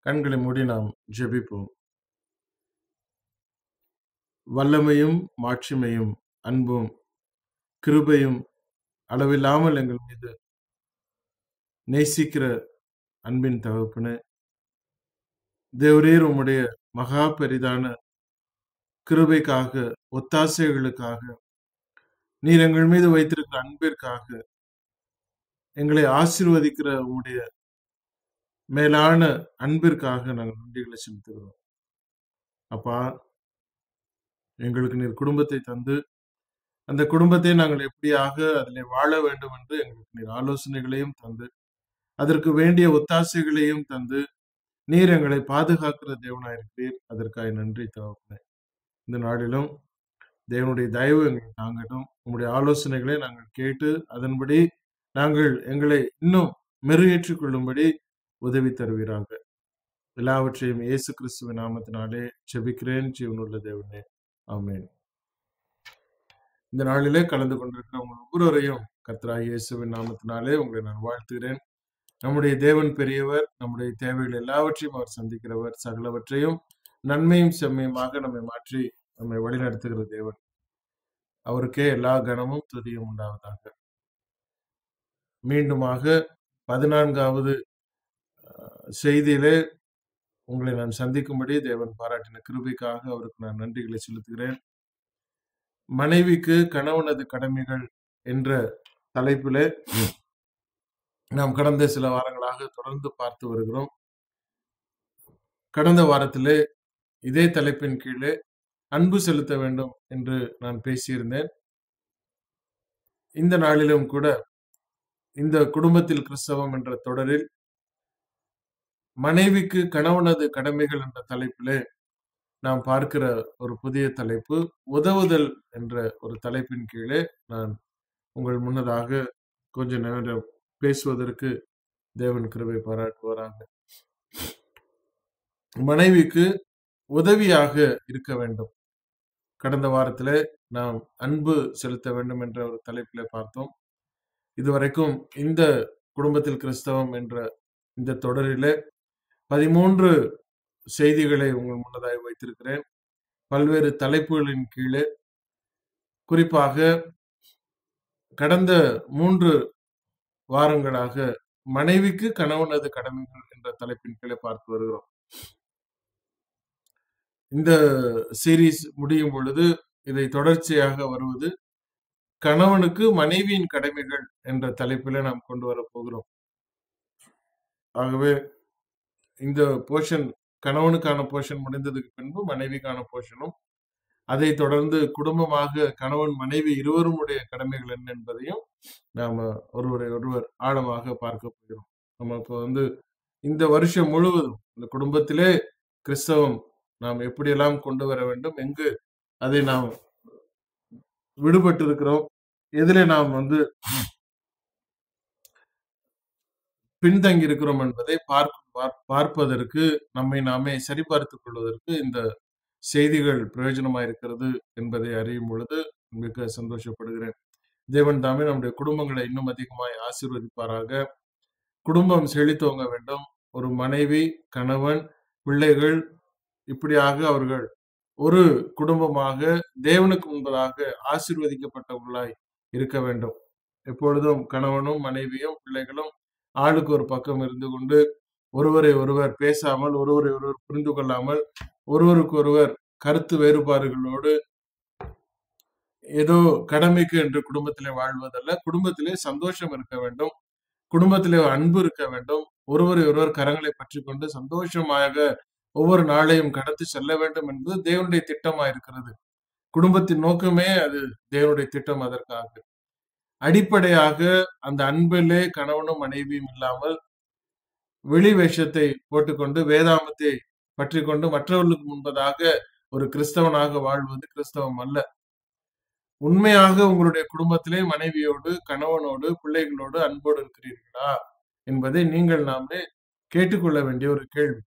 கண்களை மூடி நாம் ஜெபிப்போம் வல்லமையும் மாட்சிமையும் அன்பும் கிருபையும் அளவில்லாமல் எங்கள் மீது நேசிக்கிற அன்பின் தகப்பனே தேவரீர் உம்முடைய மகா பெரிதான கிருபைக்காக ஒத்தாசைகளுக்காக நீர் எங்கள் மீது வைத்திருக்கிற அன்பிற்காக எங்களை ஆசீர்வதிக்கிற உம்முடைய மேலான அன்பிற்காக நாங்கள் நன்றிகளை செலுத்துகிறோம் அப்பா எங்களுக்கு நீர் குடும்பத்தை தந்து அந்த குடும்பத்தை நாங்கள் எப்படியாக அதிலே வாழ வேண்டும் என்று எங்களுக்கு நீர் ஆலோசனைகளையும் தந்து அதற்கு வேண்டிய ஒத்தாசைகளையும் தந்து நீர் எங்களை பாதுகாக்கிற தேவனாயிருக்கிறீர் அதற்காக நன்றி தகப்பனே இந்த நாளிலும் தேவனுடைய தயவு எங்களை தாங்கட்டும் உங்களுடைய ஆலோசனைகளை நாங்கள் கேட்டு அதன்படி நாங்கள் எங்களை இன்னும் மெருகேற்றிக் கொள்ளும்படி உதவி தருவீராக எல்லாவற்றையும் இயேசு கிறிஸ்துவின் நாமத்தினாலே செபிக்கிறேன் ஜீவனுள்ள தேவனே ஆமேன் இந்த நாளிலே கலந்து கொண்டிருக்கிற உங்கள் ஒவ்வொருவரையும் கர்த்தராக இயேசுவின் நாமத்தினாலே உங்களை நான் வாழ்த்துகிறேன் நம்முடைய தேவன் பெரியவர் நம்முடைய தேவைகள் எல்லாவற்றையும் அவர் சந்திக்கிறவர் சகலவற்றையும் நன்மையும் செம்மையுமாக நம்மை மாற்றி நம்மை வழிநடத்துகிற தேவன் அவருக்கே எல்லா கனமும் துதியும் உண்டாவதாக மீண்டுமாக பதினான்காவது செய்தியிலே உங்களை நான் சந்திக்கும்படி தேவன் பாராட்டின கிருபைக்காக அவருக்கு நான் நன்றிகளை செலுத்துகிறேன் மனைவிக்கு கணவனது கடமைகள் என்ற தலைப்பிலே நாம் கடந்த சில வாரங்களாக தொடர்ந்து பார்த்து வருகிறோம் கடந்த வாரத்திலே இதே தலைப்பின் கீழே அன்பு செலுத்த வேண்டும் என்று நான் பேசியிருந்தேன் இந்த நாளிலும் கூட இந்த குடும்பத்தில் கிறிஸ்தவம் என்ற தொடரில் மனைவிக்கு கணவனது கடமைகள் என்ற தலைப்பிலே நாம் பார்க்கிற ஒரு புதிய தலைப்பு உதவுதல் என்ற ஒரு தலைப்பின் கீழே நான் உங்கள் முன்னதாக கொஞ்ச நேரம் பேசுவதற்கு தேவன் கிருபை பாராட்டுவாராக மனைவிக்கு உதவியாக இருக்க வேண்டும் கடந்த வாரத்திலே நாம் அன்பு செலுத்த வேண்டும் என்ற ஒரு தலைப்பிலே பார்த்தோம் இதுவரைக்கும் இந்த குடும்பத்தில் கிறிஸ்தவம் என்ற இந்த தொடரிலே பதிமூன்று செய்திகளை உங்கள் முன்னதாக வைத்திருக்கிறேன் பல்வேறு தலைப்புகளின் கீழே குறிப்பாக கடந்த மூன்று வாரங்களாக மனைவிக்கு கணவனது கடமைகள் என்ற தலைப்பின் கீழே பார்த்து வருகிறோம் இந்த சீரீஸ் முடியும் பொழுது இதை தொடர்ச்சியாக வருவது கணவனுக்கு மனைவியின் கடமைகள் என்ற தலைப்பில நாம் கொண்டு வர போகிறோம் ஆகவே இந்த போர்ஷன் கணவனுக்கான போர்ஷன் முடிந்ததுக்கு பின்பு மனைவிக்கான போர்ஷனும் அதை தொடர்ந்து குடும்பமாக கணவன் மனைவி இருவருமுடைய கடமைகள் என்ன என்பதையும் நாம ஒருவரை ஒருவர் ஆழமாக பார்க்க போகிறோம் நம்ம இப்போ வந்து இந்த வருஷம் முழுவதும் இந்த குடும்பத்திலே கிறிஸ்தவம் நாம் எப்படியெல்லாம் கொண்டு வர வேண்டும் எங்கு அதை நாம் விடுபட்டு இருக்கிறோம் எதிலே நாம் வந்து பின்தங்கி இருக்கிறோம் என்பதை பார்க்க பார்ப்பதற்கு நம்மை நாமே சரிபார்த்துக் கொள்வதற்கு இந்த செய்திகள் பிரயோஜனமாக இருக்கிறது என்பதை அறியும் பொழுது மிக சந்தோஷப்படுகிறேன் தேவன் தாமே நம்முடைய குடும்பங்களை இன்னும் அதிகமாய் ஆசீர்வதிப்பாராக குடும்பம் செழித்தோங்க வேண்டும் ஒரு மனைவி கணவன் பிள்ளைகள் இப்படியாக அவர்கள் ஒரு குடும்பமாக தேவனுக்கு முன்பதாக ஆசீர்வதிக்கப்பட்டவர்களாய் இருக்க வேண்டும் எப்பொழுதும் கணவனும் மனைவியும் பிள்ளைகளும் ஆளுக்கு ஒரு பக்கம் இருந்து கொண்டு ஒருவரை ஒருவர் பேசாமல் ஒருவரை ஒருவர் புரிந்து கொள்ளாமல் ஒருவருக்கு ஒருவர் கருத்து வேறுபாடுகளோடு ஏதோ கடமைக்கு என்று குடும்பத்திலே வாழ்வதல்ல குடும்பத்திலே சந்தோஷம் இருக்க வேண்டும் குடும்பத்திலே அன்பு இருக்க வேண்டும் ஒருவரை ஒருவர் கரங்களை பற்றி கொண்டு சந்தோஷமாக ஒவ்வொரு நாளையும் கடத்தி செல்ல வேண்டும் என்பது தேவனுடைய திட்டமா இருக்கிறது குடும்பத்தின் நோக்கமே அது தேவனுடைய திட்டம் அதற்காக அடிப்படையாக அந்த அன்பிலே கணவனும் மனைவியும் இல்லாமல் வெளி வேஷத்தை போட்டுக்கொண்டு வேதாமத்தை பற்றி கொண்டு மற்றவர்களுக்கு முன்பதாக ஒரு கிறிஸ்தவனாக வாழ்வது கிறிஸ்தவம் அல்ல உண்மையாக உங்களுடைய குடும்பத்திலே மனைவியோடு கணவனோடு பிள்ளைகளோடு அன்போடு இருக்கிறீர்களா என்பதை நீங்கள் நாமே கேட்டுக்கொள்ள வேண்டிய ஒரு கேள்வி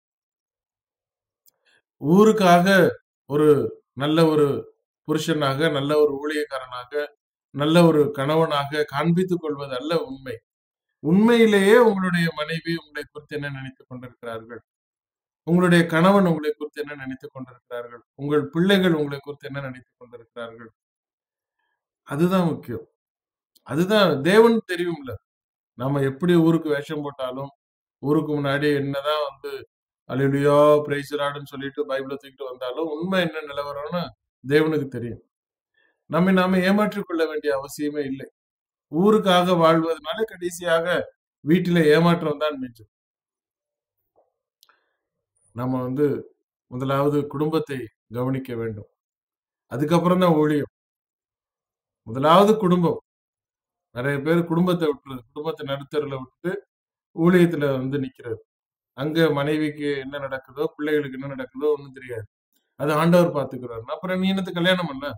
ஊருக்காக ஒரு நல்ல ஒரு புருஷனாக நல்ல ஒரு ஊழியக்காரனாக நல்ல ஒரு கணவனாக காண்பித்துக் கொள்வது அல்ல உண்மை உண்மையிலேயே உங்களுடைய மனைவி உங்களை குறித்து என்ன நினைத்துக் கொண்டிருக்கிறார்கள் உங்களுடைய கணவன் உங்களை குறித்து என்ன நினைத்துக் கொண்டிருக்கிறார்கள் உங்கள் பிள்ளைகள் உங்களை குறித்து என்ன நினைத்துக் கொண்டிருக்கிறார்கள் அதுதான் முக்கியம் அதுதான் தேவன் தெரியும்ல நாம எப்படி ஊருக்கு வேஷம் போட்டாலும் ஊருக்கு முன்னாடி என்னதான் வந்து அலிலுயா பிரைசராடுன்னு சொல்லிட்டு பைபிளை தூக்கிட்டு வந்தாலும் உண்மை என்ன நிலவரம்னு தேவனுக்கு தெரியும் நம்மை நாம ஏமாற்றிக் கொள்ள வேண்டிய அவசியமே இல்லை ஊருக்காக வாழ்வதனால கடைசியாக வீட்டில ஏமாற்றம் தான் மிஞ்சும் நம்ம வந்து முதலாவது குடும்பத்தை கவனிக்க வேண்டும் அதுக்கப்புறம் தான் ஊழியம் முதலாவது குடும்பம் நிறைய பேர் குடும்பத்தை விட்டுறது குடும்பத்தை நடுத்தருல விட்டு ஊழியத்துல வந்து நிக்கிறது அங்க மனைவிக்கு என்ன நடக்குதோ பிள்ளைகளுக்கு என்ன நடக்குதோ ஒண்ணும் தெரியாது அது ஆண்டவர் பாத்துக்கிறாரு அப்புறம் நீ என்னத்து கல்யாணம் பண்ண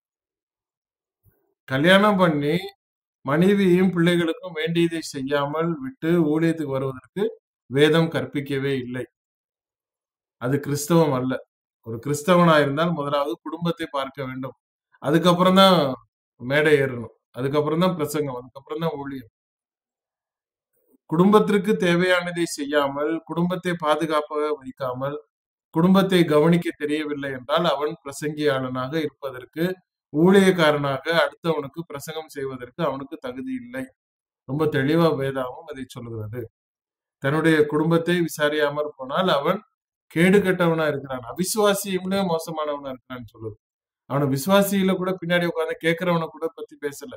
கல்யாணம் பண்ணி மனைவியும் பிள்ளைகளுக்கும் வேண்டியதை செய்யாமல் விட்டு ஊழியத்துக்கு வருவதற்கு வேதம் கற்பிக்கவே இல்லை அது கிறிஸ்தவம் அல்ல ஒரு கிறிஸ்தவனா இருந்தால் முதலாவது குடும்பத்தை பார்க்க வேண்டும் அதுக்கப்புறம் தான் மேடை ஏறணும் அதுக்கப்புறம் தான் பிரசங்கம் அதுக்கப்புறம் தான் ஊழியம் குடும்பத்திற்கு தேவையானதை செய்யாமல் குடும்பத்தை பாதுகாப்பாக வைக்காமல் குடும்பத்தை கவனிக்க தெரியவில்லை என்றால் அவன் பிரசங்கியாளனாக இருப்பதற்கு ஊழியக்காரனாக அடுத்தவனுக்கு பிரசங்கம் செய்வதற்கு அவனுக்கு தகுதி இல்லை ரொம்ப தெளிவா வேதாவும் அதை சொல்லுகிறது தன்னுடைய குடும்பத்தை விசாரியாமற் போனால் அவன் கேடு கெட்டவனா இருக்கிறான் அவிசுவாசியும்னே மோசமானவனா இருக்கிறான்னு சொல்லுது அவனை விசுவாசியில கூட பின்னாடி உட்கார்ந்து கேட்கிறவனை கூட பத்தி பேசல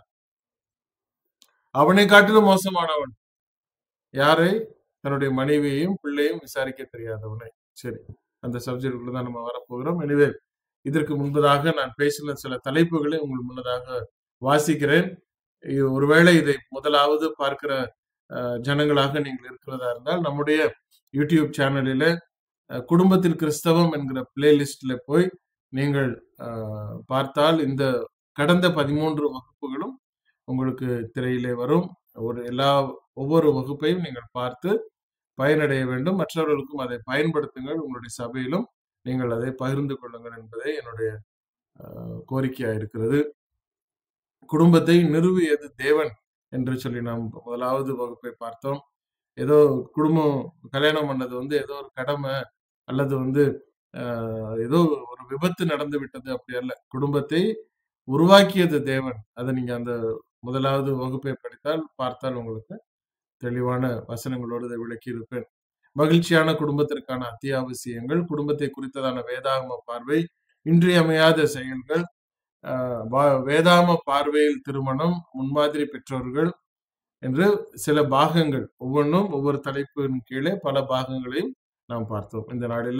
அவனை காட்டிலும் மோசமானவன் யாரை தன்னுடைய மனைவியையும் பிள்ளையும் விசாரிக்க தெரியாதவனை சரி அந்த சப்ஜெக்டுக்குள்ள தான் நம்ம வரப்போகிறோம் எனவே இதற்கு முன்பதாக நான் பேசின சில தலைப்புகளை உங்கள் முன்னதாக வாசிக்கிறேன் இது ஒருவேளை இதை முதலாவது பார்க்கிற அஹ், ஜனங்களாக நீங்கள் இருக்கிறதா இருந்தால் நம்முடைய யூடியூப் சேனலில அஹ், குடும்பத்தில் கிறிஸ்தவம் என்கிற பிளேலிஸ்ட்ல போய் நீங்கள் அஹ், பார்த்தால் இந்த கடந்த பதிமூன்று வகுப்புகளும் உங்களுக்கு திரையிலே வரும் ஒரு எல்லா ஒவ்வொரு வகுப்பையும் நீங்கள் பார்த்து பயனடைய வேண்டும் மற்றவர்களுக்கும் அதை பயன்படுத்துங்கள் உங்களுடைய சபையிலும் நீங்கள் அதை பகிர்ந்து கொள்ளுங்கள் என்பதே என்னுடைய அஹ், கோரிக்கையா இருக்கிறது குடும்பத்தை நிறுவியது தேவன் என்று சொல்லி நாம் முதலாவது வகுப்பை பார்த்தோம் ஏதோ குடும்பம் கல்யாணம் பண்ணது வந்து ஏதோ ஒரு கடமை அல்லது வந்து அஹ், ஏதோ ஒரு விபத்து நடந்து விட்டது அப்படி அல்ல குடும்பத்தை உருவாக்கியது தேவன் அதை நீங்க அந்த முதலாவது வகுப்பை படித்தால் பார்த்தால் உங்களுக்கு தெளிவான வசனங்களோடு இதை விளக்கி இருப்பேன் மகிழ்ச்சியான குடும்பத்திற்கான அத்தியாவசியங்கள் குடும்பத்தை குறித்ததான வேதாகம பார்வை இன்றியமையாத செயல்கள் ஆஹ் வா- வேதாம பார்வையில் திருமணம் முன்மாதிரி பெற்றோர்கள் என்று சில பாகங்கள் ஒவ்வொன்றும் ஒவ்வொரு தலைப்பின் கீழே பல பாகங்களையும் நாம் பார்த்தோம் இந்த நாளில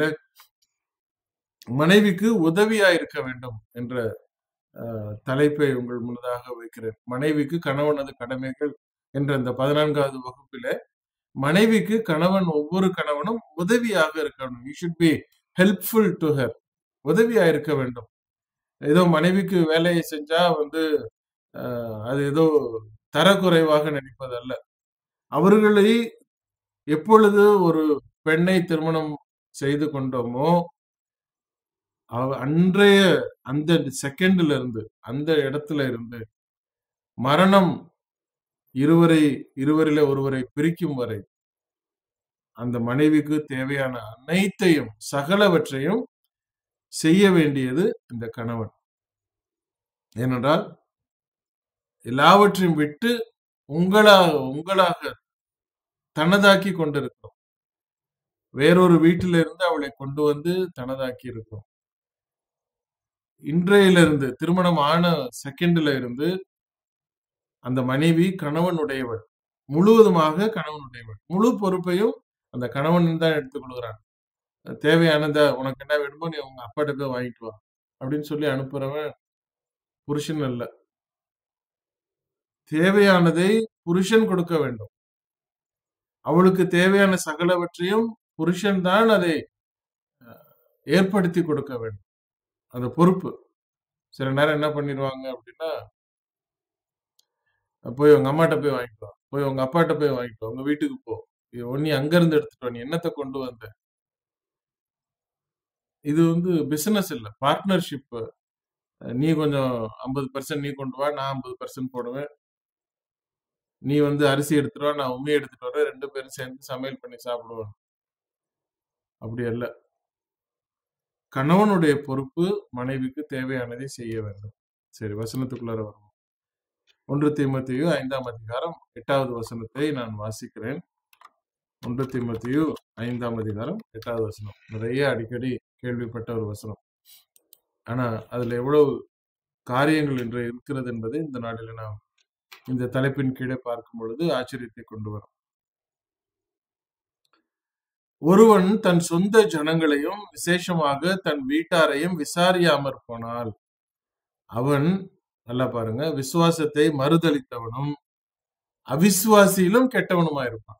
மனைவிக்கு உதவியா இருக்க வேண்டும் என்ற ஆஹ், தலைப்பை உங்கள் முன்னதாக வைக்கிறேன் மனைவிக்கு கணவனது கடமைகள் என்ற இந்த பதினான்காவது வகுப்பில மனைவிக்கு கணவன் ஒவ்வொரு கணவனும் உதவியாக இருக்கணும் you should be helpful to her உதவியா இருக்க வேண்டும் ஏதோ மனைவிக்கு வேலையை செஞ்சா வந்து ஆஹ், அது ஏதோ தரக்குறைவாக நினைப்பதல்ல அவர்களை எப்பொழுது ஒரு பெண்ணை திருமணம் செய்து கொண்டோமோ அவ அன்றைய அந்த செகண்ட்ல இருந்து அந்த இடத்துல இருந்து மரணம் இருவரை இருவரில ஒருவரை பிரிக்கும் வரை அந்த மனைவிக்கு தேவையான அனைத்தையும் சகலவற்றையும் செய்ய வேண்டியது இந்த கணவன் ஏனென்றால் எல்லாவற்றையும் விட்டு உங்களாக உங்களாக தனதாக்கி கொண்டிருக்கிறோம் வேறொரு வீட்டில இருந்து அவளை கொண்டு வந்து தனதாக்கி இருக்கிறோம் இன்றையிலிருந்து திருமணம் ஆன செகண்ட்ல இருந்து அந்த மனைவி கணவனுடையவள் முழுவதுமாக கணவனுடையவள் முழு பொறுப்பையும் அந்த கணவன் தான் எடுத்துக்கொள்கிறான் தேவையானத உனக்கு என்ன வேணுமோ நீ உங்க அப்பாட்ட போய் வாங்கிட்டு வா அப்படின்னு சொல்லி அனுப்புறவன் புருஷன் அல்ல தேவையானதை புருஷன் கொடுக்க வேண்டும் அவளுக்கு தேவையான சகலவற்றையும் புருஷன் தான் அதை அஹ், ஏற்படுத்தி கொடுக்க வேண்டும் அந்த பொறுப்பு சில நேரம் என்ன பண்ணிடுவாங்க அப்படின்னா போய் உங்க அம்மாட்ட போய் வாங்கிட்டு வா போய் உங்க அப்பாட்ட போய் வாங்கிட்டு வா உங்க வீட்டுக்கு போ இது நீ அங்க இருந்து எடுத்துட்டு வா நீ என்னத்தை கொண்டு வந்த இது வந்து பிசினஸ் இல்ல பார்ட்னர்ஷிப் நீ கொஞ்சம் ஐம்பது பர்சன்ட் நீ கொண்டு வா நான் ஐம்பது பர்சன்ட் போடுவேன் நீ வந்து அரிசி எடுத்துட்டு வா நான் உண்மையை எடுத்துட்டு வரேன் ரெண்டு பேரும் சேர்ந்து சமையல் பண்ணி சாப்பிடுவோம் அப்படி அல்ல. கணவனுடைய பொறுப்பு மனைவிக்கு தேவையானதை செய்ய வேண்டும். சரி வசனத்துக்குள்ளார வருவோம். 1 தீமோத்தேயு 5ஆம் அதிகாரம் 8வது வசனத்தை நான் வாசிக்கிறேன். 1 தீமோத்தேயு 5ஆம் அதிகாரம் 8வது வசனம். நிறைய அடிக்கடி கேள்விப்பட்ட ஒரு வசனம். ஆனா அதுல எவ்வளவு காரியங்கள் இன்று இருக்கிறது என்பதை இந்த நாளில நாம் இந்த தலைப்பின் கீழே பார்க்கும் பொழுது ஆச்சரியத்தை கொண்டு வரும். ஒருவன் தன் சொந்த ஜனங்களையும் விசேஷமாக தன் வீட்டாரையும் விசாரியாமற் போனால் அவன் நல்லா பாருங்க விசுவாசத்தை மறுதலித்தவனும் அவிசுவாசியிலும் கெட்டவனுமா இருப்பான்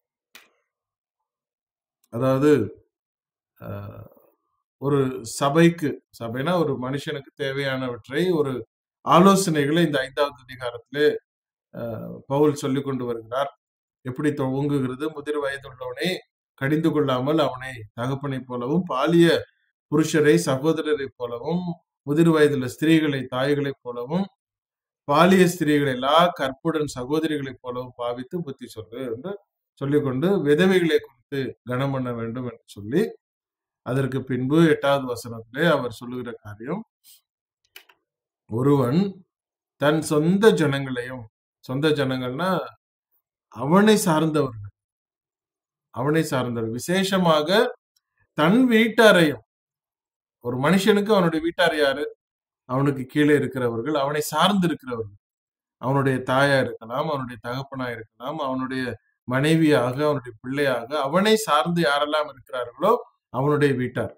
அதாவது அஹ், ஒரு சபைக்கு சபைனா ஒரு மனுஷனுக்கு தேவையானவற்றை ஒரு ஆலோசனைகளை இந்த ஐந்தாவது அதிகாரத்திலே அஹ், பவுல் சொல்லிக் கொண்டு வருகிறார் எப்படி துவங்குகிறது முதிர் வயதுள்ளவனை கடிந்து கொள்ளாமல் அவனை தகப்பனைப் போலவும் பாலிய புருஷரை சகோதரரைப் போலவும் முதிர் வயதுள்ள ஸ்திரீகளை தாய்களைப் போலவும் பாலிய ஸ்திரீகளை எல்லா கற்புடன் சகோதரிகளைப் போலவும் பாவித்து புத்தி சொல்லு என்று சொல்லிக்கொண்டு விதவைகளை குறித்து கனம் பண்ண வேண்டும் என்று சொல்லி அதற்கு பின்பு எட்டாவது வசனத்திலே அவர் சொல்லுகிற காரியம் ஒருவன் தன் சொந்த ஜனங்களையும் சொந்த ஜனங்கள்னா அவனை சார்ந்தவர்கள் அவனை சார்ந்தவர்கள் விசேஷமாக தன் வீட்டாரையும் ஒரு மனுஷனுக்கு அவனுடைய வீட்டார் யாரு அவனுக்கு கீழே இருக்கிறவர்கள் அவனை சார்ந்து இருக்கிறவர்கள் அவனுடைய தாயா இருக்கலாம் அவனுடைய தகப்பனா இருக்கலாம் அவனுடைய மனைவியாக அவனுடைய பிள்ளையாக அவனை சார்ந்து யாரெல்லாம் இருக்கிறார்களோ அவனுடைய வீட்டார்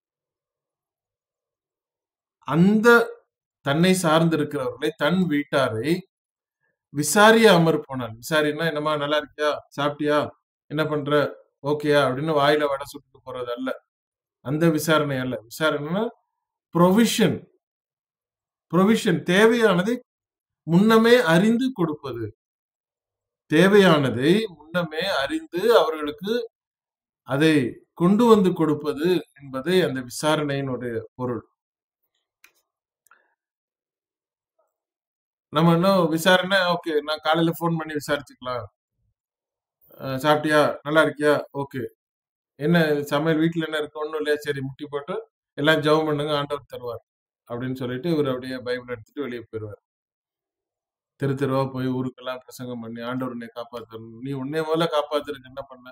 அந்த தன்னை சார்ந்து இருக்கிறவர்களை தன் வீட்டாரை விசாரிய அமர் போனான் விசாரின்னா என்னம்மா நல்லா இருக்கியா சாப்பிட்டியா என்ன பண்ற ஓகேயா அப்படின்னு வாயில வடை சுட்டு போறது அல்ல அந்த விசாரணை அல்ல விசாரணைனா ப்ரொவிஷன் ப்ரொவிஷன் தேவையானதை முன்னமே அறிந்து கொடுப்பது தேவையானதை முன்னமே அறிந்து அவர்களுக்கு அதை கொண்டு வந்து கொடுப்பது என்பதை அந்த விசாரணையினுடைய பொருள் நம்ம இன்னும் விசாரணை ஓகே நான் காலையில ஃபோன் பண்ணி விசாரிச்சுக்கலாம் அஹ் சாப்பிட்டியா நல்லா இருக்கியா ஓகே என்ன சமையல் வீட்டுல என்ன இருக்கு ஒண்ணும் இல்லையா சரி முட்டி போட்டு எல்லாம் ஜெபம் பண்ணுங்க ஆண்டவர் தருவார் அப்படின்னு சொல்லிட்டு இவர் அப்படியே பைபிள் எடுத்துட்டு வெளியே போயிடுவார் தெரு தெருவா போய் ஊருக்கெல்லாம் பிரசங்கம் பண்ணி ஆண்டவர் உன்னை காப்பாத்தணும் நீ உன்னை முதல்ல காப்பாத்துறதுக்கு என்ன பண்ண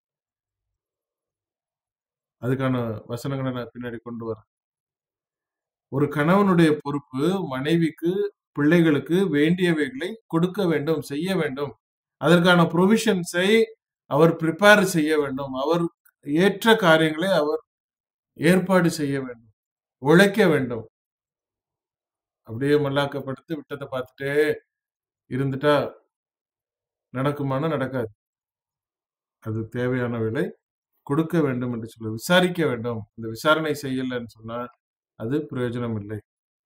அதுக்கான வசனங்களை நான் பின்னாடி கொண்டு வரேன் ஒரு கணவனுடைய பொறுப்பு மனைவிக்கு பிள்ளைகளுக்கு வேண்டியவைகளை கொடுக்க வேண்டும் செய்ய வேண்டும் அதற்கான ப்ரொவிஷன்ஸை அவர் ப்ரிப்பேர் செய்ய வேண்டும் அவர் ஏற்ற காரியங்களை அவர் ஏற்பாடு செய்ய வேண்டும் உழைக்க வேண்டும் அப்படியே மல்லாக்கப்படுத்தி விட்டதை பார்த்துட்டே இருந்துட்டா நடக்குமானா நடக்காது அது தேவையான விலை கொடுக்க வேண்டும் என்று சொல்ல விசாரிக்க வேண்டும் இந்த விசாரணை செய்யலன்னு சொன்னா அது பிரயோஜனம் இல்லை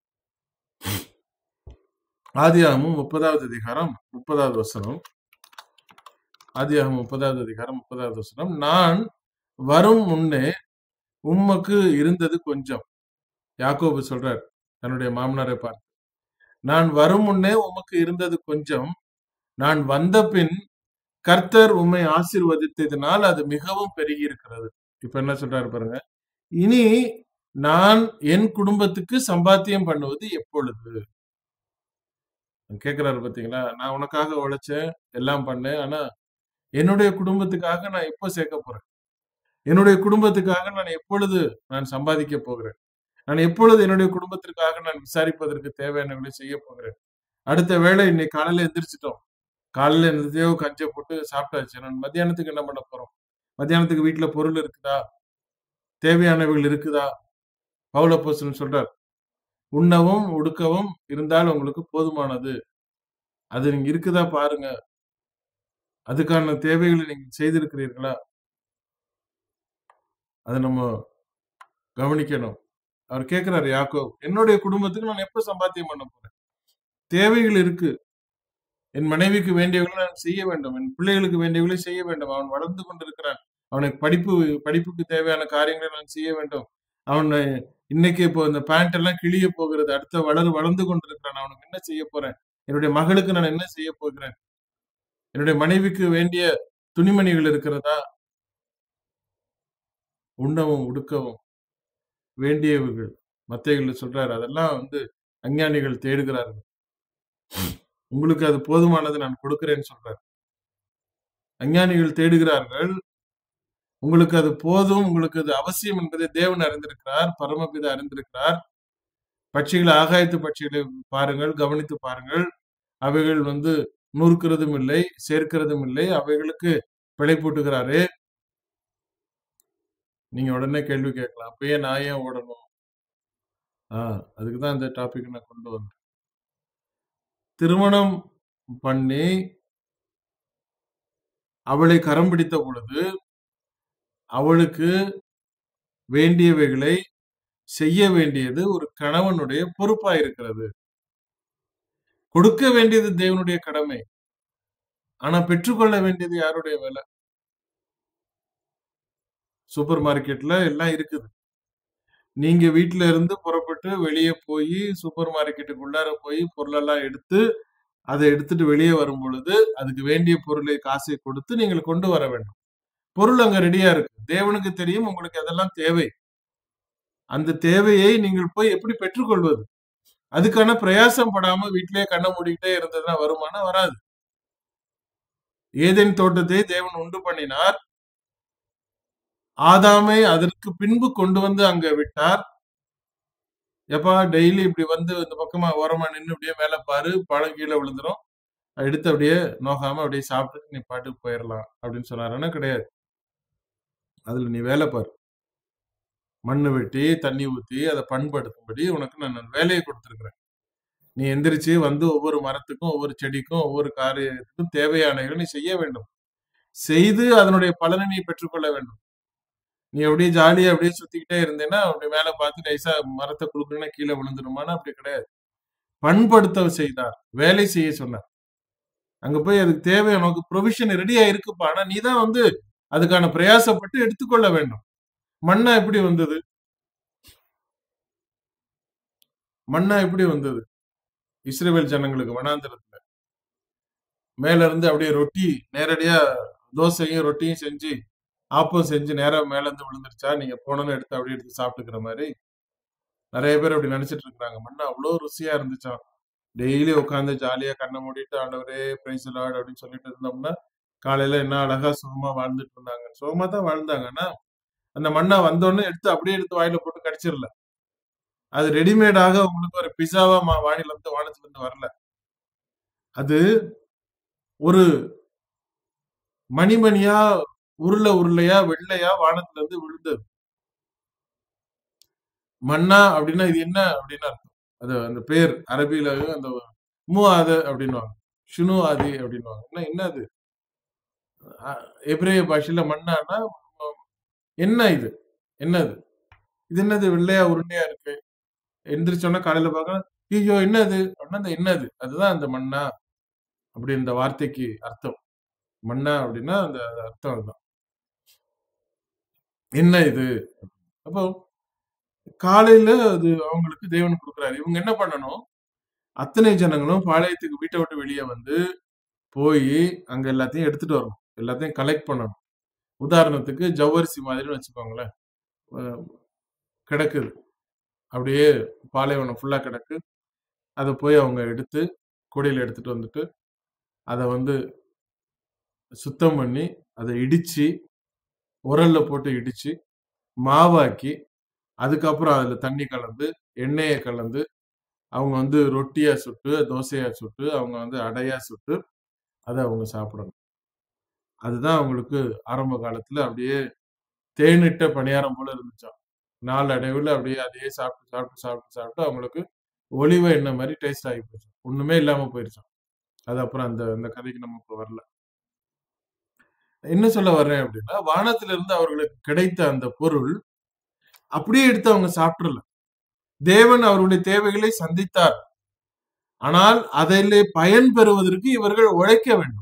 ஆதியாகமும் முப்பதாவது அதிகாரம் முப்பதாவது வசனம் ஆதியாகமும் முப்பதாவது அதிகாரம் முப்பதாவது வசனம் நான் வரும் முன்னே உமக்கு இருந்தது கொஞ்சம் யாக்கோபு சொல்றார் தன்னுடைய மாமனாரை பார்த்து நான் வரும் முன்னே உமக்கு இருந்தது கொஞ்சம் நான் வந்த பின் கர்த்தர் உம்மை ஆசீர்வதித்ததினால் அது மிகவும் பெருகி இருக்கிறது இப்ப என்ன சொல்றாரு பாருங்க இனி நான் என் குடும்பத்துக்கு சம்பாத்தியம் பண்ணுவது எப்பொழுது கேக்குறாரு பாத்தீங்களா நான் உனக்காக உழைச்சேன் எல்லாம் பண்ணேன் ஆனா என்னுடைய குடும்பத்துக்காக நான் எப்போ சேர்க்க போறேன் என்னுடைய குடும்பத்துக்காக நான் எப்பொழுது நான் சம்பாதிக்க போகிறேன் நான் எப்பொழுது என்னுடைய குடும்பத்திற்காக நான் விசாரிப்பதற்கு தேவையானவர்களை செய்ய போகிறேன் அடுத்த வேளை இன்னைக்கு காலையில எந்திரிச்சிட்டோம் காலையில எந்திரிச்சோ கஞ்சை போட்டு சாப்பிட்டாச்சு நான் மத்தியானத்துக்கு என்ன பண்ண போறோம் மத்தியானத்துக்கு வீட்டுல பொருள் இருக்குதா தேவையானவைகள் இருக்குதா பவுலப்போசன் சொல்றார் உண்ணவும் உடுக்கவும் இருந்தால் உங்களுக்கு போதுமானது அது நீங்க இருக்குதா பாருங்க அதுக்கான தேவைகளை நீங்க செய்திருக்கிறீர்களா அதை நம்ம கவனிக்கணும் அவர் கேட்கிறாரு யாக்கோ என்னுடைய குடும்பத்துக்கு நான் எப்ப சம்பாத்தியம் பண்ண போறேன் தேவைகள் இருக்கு என் மனைவிக்கு வேண்டியவர்களை நான் செய்ய வேண்டும் என் பிள்ளைகளுக்கு வேண்டியவர்களை செய்ய வேண்டும் அவன் வளர்ந்து கொண்டிருக்கிறான் அவனுக்கு படிப்பு படிப்புக்கு தேவையான காரியங்களை நான் செய்ய வேண்டும் அவனை இன்னைக்கு இப்போ இந்த பேண்ட் எல்லாம் கிழிய போகிறது அடுத்த வளர் வளர்ந்து கொண்டிருக்கிறான் அவனுக்கு என்ன செய்ய போறேன் என்னுடைய மகளுக்கு நான் என்ன செய்ய போகிறேன் என்னுடைய மனைவிக்கு வேண்டிய துணிமணிகள் இருக்கிறதா உண்ணவும் உடுக்கவும் வேண்டியவர்கள் மத்தைகள்ல சொல்றாரு அதெல்லாம் வந்து அஞ்ஞானிகள் தேடுகிறார்கள் உங்களுக்கு அது போதுமானது நான் கொடுக்கிறேன்னு சொல்றாரு அஞ்ஞானிகள் தேடுகிறார்கள் உங்களுக்கு அது போதும் உங்களுக்கு அது அவசியம் என்பதை தேவன் அறிந்திருக்கிறார் பரமபிதா அறிந்திருக்கிறார் பட்சிகளை ஆகாயத்து பட்சிகளை பாருங்கள் கவனித்து பாருங்கள் அவைகள் வந்து நூறுக்கிறதும் இல்லை சேர்க்கிறதும் இல்லை அவைகளுக்கு பிழை போட்டுகிறாரு நீங்க உடனே கேள்வி கேட்கலாம் அப்பயே நான் ஏன் ஓடணும் ஆஹ் அதுக்குதான் இந்த டாபிக் நான் கொண்டு வந்தேன் திருமணம் பண்ணி அவளை கரம் பிடித்த பொழுது அவளுக்கு வேண்டியவைகளை செய்ய வேண்டியது ஒரு கணவனுடைய பொறுப்பா இருக்கிறது கொடுக்க வேண்டியது தேவனுடைய கடமை ஆனா பெற்றுக்கொள்ள வேண்டியது யாருடைய வேலை சூப்பர் மார்க்கெட்ல எல்லாம் இருக்குது நீங்க வீட்ல இருந்து புறப்பட்டு வெளியே போய் சூப்பர் மார்க்கெட்டுக்குள்ளார போய் பொருளெல்லாம் எடுத்து அதை எடுத்துட்டு வெளியே வரும் பொழுது அதுக்கு வேண்டிய பொருளை காசை கொடுத்து நீங்கள் கொண்டு வர வேண்டும் பொருள் அங்க ரெடியா இருக்கு தேவனுக்கு தெரியும் உங்களுக்கு அதெல்லாம் தேவை அந்த தேவையை நீங்கள் போய் எப்படி பெற்றுக்கொள்வது அதுக்கான பிரயாசம் படாம வீட்டிலேயே கண்ணை மூடிக்கிட்டே இருந்ததுன்னா வருமானம் வராது ஏதேன் தோட்டத்தை தேவன் உண்டு பண்ணினார் ஆதாமை அதற்கு பின்பு கொண்டு வந்து அங்க விட்டார் எப்பா டெய்லி இப்படி வந்து இந்த பக்கமா ஓரமா நின்று அப்படியே மேல பாரு பழம் கீழே விழுந்துரும் எடுத்து அப்படியே நோகாம அப்படியே சாப்பிட்டு நீ பாட்டுக்கு போயிடலாம் அப்படின்னு சொன்னாருன்னா கிடையாது அதுல நீ வேலை பாரு மண்ணு வெட்டி தண்ணி ஊத்தி அதை பண்படுத்தும்படி உனக்கு நான் வேலையை கொடுத்துருக்கிறேன் நீ எந்திரிச்சு வந்து ஒவ்வொரு மரத்துக்கும் ஒவ்வொரு செடிக்கும் ஒவ்வொரு காரியத்துக்கும் தேவையானவைகளை நீ செய்ய வேண்டும் செய்து அதனுடைய பலனை நீ பெற்றுக்கொள்ள வேண்டும் நீ அப்படியே ஜாலியா அப்படியே சுத்திக்கிட்டே இருந்தேன்னா அப்படி மேல பார்த்து நைசா மரத்தை குடுக்கணும்னா கீழே விழுந்துருமானா அப்படி கிடையாது பண்படுத்த செய்தார் வேலை செய்ய சொன்னார் அங்க போய் அதுக்கு தேவை உனக்கு ப்ரொவிஷன் ரெடியா இருக்குப்பா ஆனா நீ தான் வந்து அதுக்கான பிரயாசப்பட்டு எடுத்துக்கொள்ள வேண்டும் மண்ணா எப்படி வந்தது மண்ணா எப்படி வந்தது இஸ்ரேல் ஜனங்களுக்கு வனாந்திரத்துல மேல இருந்து அப்படியே ரொட்டி நேரடியா தோசையும் ரொட்டியும் செஞ்சு ஆப்பம் செஞ்சு நேரா மேல இருந்து விழுந்துருச்சா நீங்க போனோன்னு எடுத்து அப்படியே எடுத்து சாப்பிட்டுக்கிற மாதிரி நிறைய பேர் அப்படி நினைச்சிட்டு இருக்காங்க மண்ணா அவ்வளோ ருசியா இருந்துச்சாம் டெய்லி உட்காந்து ஜாலியா கண்ணை மூடிட்டு ஆண்டவரே பிரைஸ் லார்ட் அப்படின்னு சொல்லிட்டு இருந்தோம்னா காலையில என்ன அழகா சுகமா வாழ்ந்துட்டு இருந்தாங்க சுகமா தான் வாழ்ந்தாங்கன்னா அந்த மண்ணா வந்தோடனே எடுத்து அப்படியே எடுத்து வாயில போட்டு கடிச்சிடல அது ரெடிமேடாக உங்களுக்கு ஒரு பிஸாவா மா வானில இருந்து வானத்துல இருந்து வரல அது ஒரு மணிமணியா உருளை உருளையா வெள்ளையா வானத்துல இருந்து விழுந்தது மன்னா அப்படின்னா இது என்ன அப்படின்னு அர்த்தம் அது அந்த பேர் அரபியில அந்த மு ஆது அப்படின்னுவாங்க ஷுனு ஆதி அப்படின்னுவாங்க என்ன என்ன அது அஹ் எபிரேய பாஷையில மன்னானா உம், என்ன இது என்னது இது என்னது வெள்ளையா உருண்டையா இருக்கு எந்திரிச்சோன்னா காலையில பார்க்க ஐயோ என்னது அப்படின்னா அந்த என்னது அதுதான் அந்த மண்ணா அப்படி இந்த வார்த்தைக்கு அர்த்தம் மண்ணா அப்படின்னா அந்த அந்த அர்த்தம் அதுதான் என்ன இது அப்போ காலையில அது அவங்களுக்கு தேவன் கொடுக்குறாரு இவங்க என்ன பண்ணணும் அத்தனை ஜனங்களும் பாளையத்துக்கு வீட்டை விட்டு வெளியே வந்து போய் அங்க எல்லாத்தையும் எடுத்துட்டு வரணும் எல்லாத்தையும் கலெக்ட் பண்ணணும் உதாரணத்துக்கு ஜவ்வரிசி மாதிரின்னு வச்சுக்கோங்களேன் அஹ் கிடக்குது அப்படியே பாலைவனம் ஃபுல்லா கிடக்கு அதை போய் அவங்க எடுத்து கொடியில எடுத்துட்டு வந்துட்டு அதை வந்து சுத்தம் பண்ணி அதை இடிச்சு உரல்ல போட்டு இடிச்சு மாவாக்கி அதுக்கப்புறம் அதுல தண்ணி கலந்து எண்ணெயை கலந்து அவங்க வந்து ரொட்டியா சுட்டு தோசையா சுட்டு அவங்க வந்து அடையா சுட்டு அதை அவங்க சாப்பிடணும் அதுதான் அவங்களுக்கு ஆரம்ப காலத்துல அப்படியே தேனிட்ட பணியாரம் போல இருந்துச்சாம் நாள் அடைவுல அப்படியே அதையே சாப்பிட்டு சாப்பிட்டு சாப்பிட்டு சாப்பிட்டு அவங்களுக்கு ஒளிவ எண்ணெய் மாதிரி டேஸ்ட் ஆகி போச்சு ஒண்ணுமே இல்லாம போயிருச்சாம் அது அப்புறம் அந்த அந்த கதைக்கு நம்ம இப்ப வரல என்ன சொல்ல வர்றேன் அப்படின்னா வானத்துல இருந்து அவர்களுக்கு கிடைத்த அந்த பொருள் அப்படியே எடுத்து அவங்க சாப்பிடல தேவன் அவருடைய தேவைகளை சந்தித்தார் ஆனால் அதிலே பயன் பெறுவதற்கு இவர்கள் உழைக்க வேண்டும்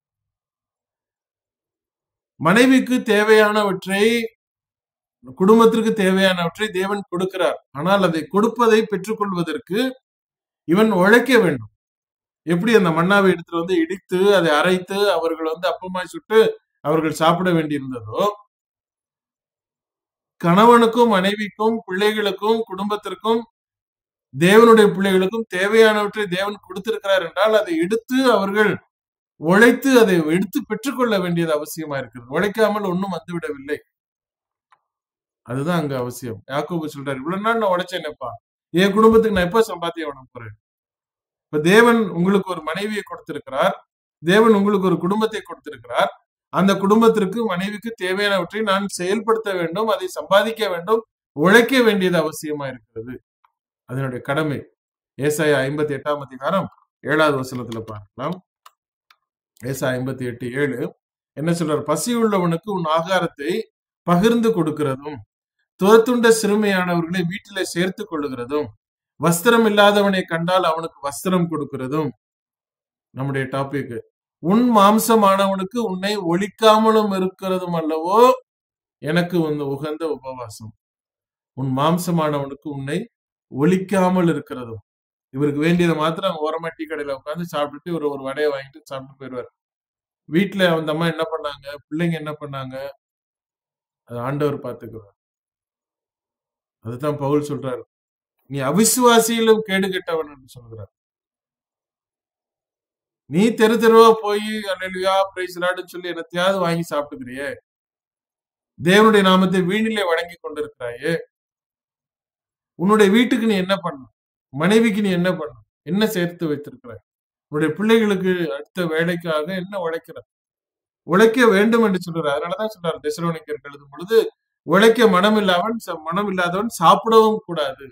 மனைவிக்கு தேவையானவற்றை குடும்பத்திற்கு தேவையானவற்றை தேவன் கொடுக்கிறார் ஆனால் அதை கொடுப்பதை பெற்றுக்கொள்வதற்கு இவன் உழைக்க வேண்டும் எப்படி அந்த மண்ணாவை எடுத்துட்டு வந்து இடித்து அதை அரைத்து அவர்கள் வந்து அப்பமாய் சுட்டு அவர்கள் சாப்பிட வேண்டியிருந்ததோ கணவனுக்கும் மனைவிக்கும் பிள்ளைகளுக்கும் குடும்பத்திற்கும் தேவனுடைய பிள்ளைகளுக்கும் தேவையானவற்றை தேவன் கொடுத்திருக்கிறார் என்றால் அதை எடுத்து அவர்கள் உழைத்து அதை எடுத்து பெற்றுக்கொள்ள வேண்டியது அவசியமா இருக்கிறது உழைக்காமல் ஒன்றும் வந்துவிடவில்லை அதுதான் அங்க அவசியம் யாக்கோபு சொல்றாரு இவ்வளவு நாள் நான் உழைச்சேனேப்பா என் குடும்பத்துக்கு நான் எப்ப சம்பாத்தியம் பண்ண போறேன் இப்ப தேவன் உங்களுக்கு ஒரு மனைவியை கொடுத்திருக்கிறார் தேவன் உங்களுக்கு ஒரு குடும்பத்தை கொடுத்திருக்கிறார் அந்த குடும்பத்திற்கு மனைவிக்கு தேவையானவற்றை நான் செயல்படுத்த வேண்டும் அதை சம்பாதிக்க வேண்டும் உழைக்க வேண்டியது அவசியமா இருக்கிறது அதனுடைய கடமை ஏசாயா ஐம்பத்தி எட்டாம் அதிகாரம் ஏழாவது வசனத்துல பார்க்கலாம் ஏசா ஐம்பத்தி எட்டு ஏழு என்ன சொல்றார் பசி உள்ளவனுக்கு உன் ஆகாரத்தை பகிர்ந்து கொடுக்கிறதும் துரத்துண்ட சிறுமையானவர்களை வீட்டிலே சேர்த்து கொள்ளுகிறதும் வஸ்திரம் இல்லாதவனை கண்டால் அவனுக்கு வஸ்திரம் கொடுக்கிறதும் நம்முடைய டாபிக் உன் மாம்சமானவனுக்கு உன்னை ஒழிக்காமலும் இருக்கிறதும் அல்லவோ எனக்கு வந்து உகந்த உபவாசம் உன் மாம்சமானவனுக்கு உன்னை ஒழிக்காமல் இருக்கிறதும் இவருக்கு வேண்டியதை மாத்திரம் அங்க ஓரமா டீ கடையில உட்காந்து சாப்பிட்டுட்டு ஒரு ஒரு வடையை வாங்கிட்டு சாப்பிட்டு போயிடுவார் வீட்டுல அந்த அம்மா என்ன பண்ணாங்க பிள்ளைங்க என்ன பண்ணாங்க அது ஆண்டவர் பார்த்துக்கிறார் அதுதான் பவுல் சொல்றாரு நீ அவிசுவாசியிலும் கேடு கெட்டவன் என்று சொல்கிறார் நீ தெரு தெருவா போய் அல்லா பிரைஸ் சொல்லி என்னத்தையாவது வாங்கி சாப்பிட்டுக்கிறியே தேவனுடைய நாமத்தை வீணிலே வணங்கி கொண்டிருக்கிறாயே உன்னுடைய வீட்டுக்கு நீ என்ன பண்ண மனைவிக்கு நீ என்ன பண்ண என்ன சேர்த்து வைத்திருக்கிறாய் உன்னுடைய பிள்ளைகளுக்கு அடுத்த வேலைக்காக என்ன உழைக்கிற உழைக்க வேண்டும் என்று சொல்றார் அதனாலதான் சொல்றாரு தெசலோனிக்கருக்கு எழுதும் பொழுது உழைக்க மனம் இல்லாதவன் மனம் இல்லாதவன் சாப்பிடவும் கூடாது